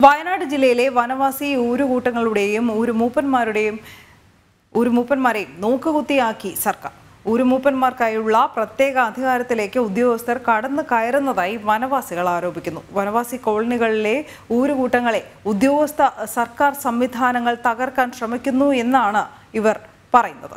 വയനാട് ജില്ലയിലെ വനവാസി ഊരുകൂട്ടങ്ങളുടെയും ഊരുമൂപ്പന്മാരുടെയും ഊരുമൂപ്പന്മാരെയും നോക്കുകുത്തിയാക്കി സർക്കാർ ഊരുമൂപ്പന്മാർക്കായുള്ള പ്രത്യേക അധികാരത്തിലേക്ക് ഉദ്യോഗസ്ഥർ കടന്നു കയറുന്നതായി വനവാസികൾ ആരോപിക്കുന്നു വനവാസി കോളനികളിലെ ഊരുകൂട്ടങ്ങളെ ഉദ്യോഗസ്ഥ സർക്കാർ സംവിധാനങ്ങൾ തകർക്കാൻ ശ്രമിക്കുന്നു എന്നാണ് ഇവർ പറയുന്നത്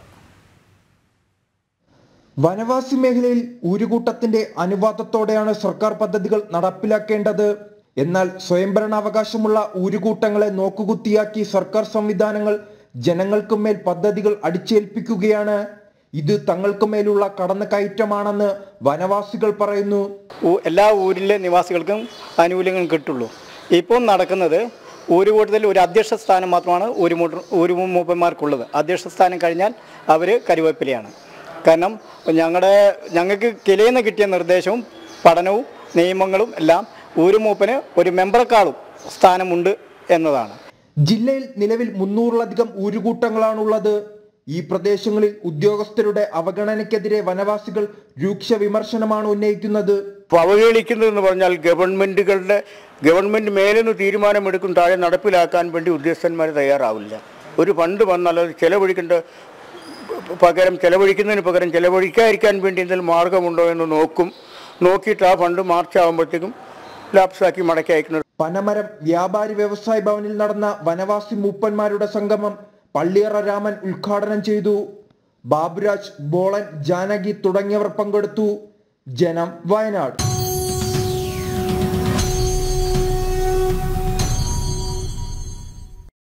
വനവാസി മേഖലയിൽ ഊരുകൂട്ടത്തിന്റെ അനുവാദത്തോടെയാണ് സർക്കാർ പദ്ധതികൾ നടപ്പിലാക്കേണ്ടത് എന്നാൽ സ്വയംഭരണാവകാശമുള്ള ഊരുകൂട്ടങ്ങളെ നോക്കുകുത്തിയാക്കി സർക്കാർ സംവിധാനങ്ങൾ ജനങ്ങൾക്ക് മേൽ പദ്ധതികൾ അടിച്ചേൽപ്പിക്കുകയാണ് ഇത് തങ്ങൾക്ക് മേലുള്ള കടന്നുകയറ്റമാണെന്ന് വനവാസികൾ പറയുന്നു ഊ- എല്ലാ ഊരിലെ നിവാസികൾക്കും ആനുകൂല്യങ്ങൾ കിട്ടുള്ളൂ ഇപ്പോൾ നടക്കുന്നത് ഊര് കൂട്ടത്തിൽ ഒരു അധ്യക്ഷ സ്ഥാനം മാത്രമാണ് ഊര് മൂട്ട ഊര് മൂപ്പന്മാർക്കുള്ളത് അധ്യക്ഷ സ്ഥാനം കഴിഞ്ഞാൽ അവർ കരുവേപ്പിലയാണ് കാരണം ഞങ്ങളുടെ ഞങ്ങൾക്ക് കിലയിൽ നിന്ന് കിട്ടിയ നിർദ്ദേശവും പഠനവും നിയമങ്ങളും എല്ലാം ഊര് മൂപ്പന് ഒരു മെമ്പറേക്കാളും സ്ഥാനമുണ്ട് എന്നതാണ് ജില്ലയിൽ നിലവിൽ മുന്നൂറിലധികം ഊരുകൂട്ടങ്ങളാണുള്ളത് ഈ പ്രദേശങ്ങളിൽ ഉദ്യോഗസ്ഥരുടെ അവഗണനയ്ക്കെതിരെ വനവാസികൾ രൂക്ഷ വിമർശനമാണ് ഉന്നയിക്കുന്നത് അപ്പോൾ അവഹേളിക്കുന്നതെന്ന് പറഞ്ഞാൽ ഗവൺമെൻറ്റുകളുടെ ഗവൺമെൻറ് മേലെന്ന് തീരുമാനമെടുക്കും താഴെ നടപ്പിലാക്കാൻ വേണ്ടി ഉദ്യോഗസ്ഥന്മാർ തയ്യാറാവില്ല ഒരു ഫണ്ട് വന്നാൽ അത് ചെലവഴിക്കേണ്ട പകരം ചെലവഴിക്കുന്നതിന് പകരം ചെലവഴിക്കാതിരിക്കാൻ വേണ്ടി എന്തെങ്കിലും മാർഗമുണ്ടോ എന്ന് നോക്കും നോക്കിയിട്ട് ആ ഫണ്ട് മാർച്ച് ആകുമ്പോഴത്തേക്കും ലാപ്സാക്കി മടക്കി അയക്കുന്നത് പനമരം വ്യാപാരി വ്യവസായ ഭവനിൽ നടന്ന വനവാസി മൂപ്പന്മാരുടെ സംഗമം പള്ളിയറ രാമൻ ഉദ്ഘാടനം ചെയ്തു ബാബുരാജ് ബോളൻ ജാനകി തുടങ്ങിയവർ പങ്കെടുത്തു ജനം വയനാട്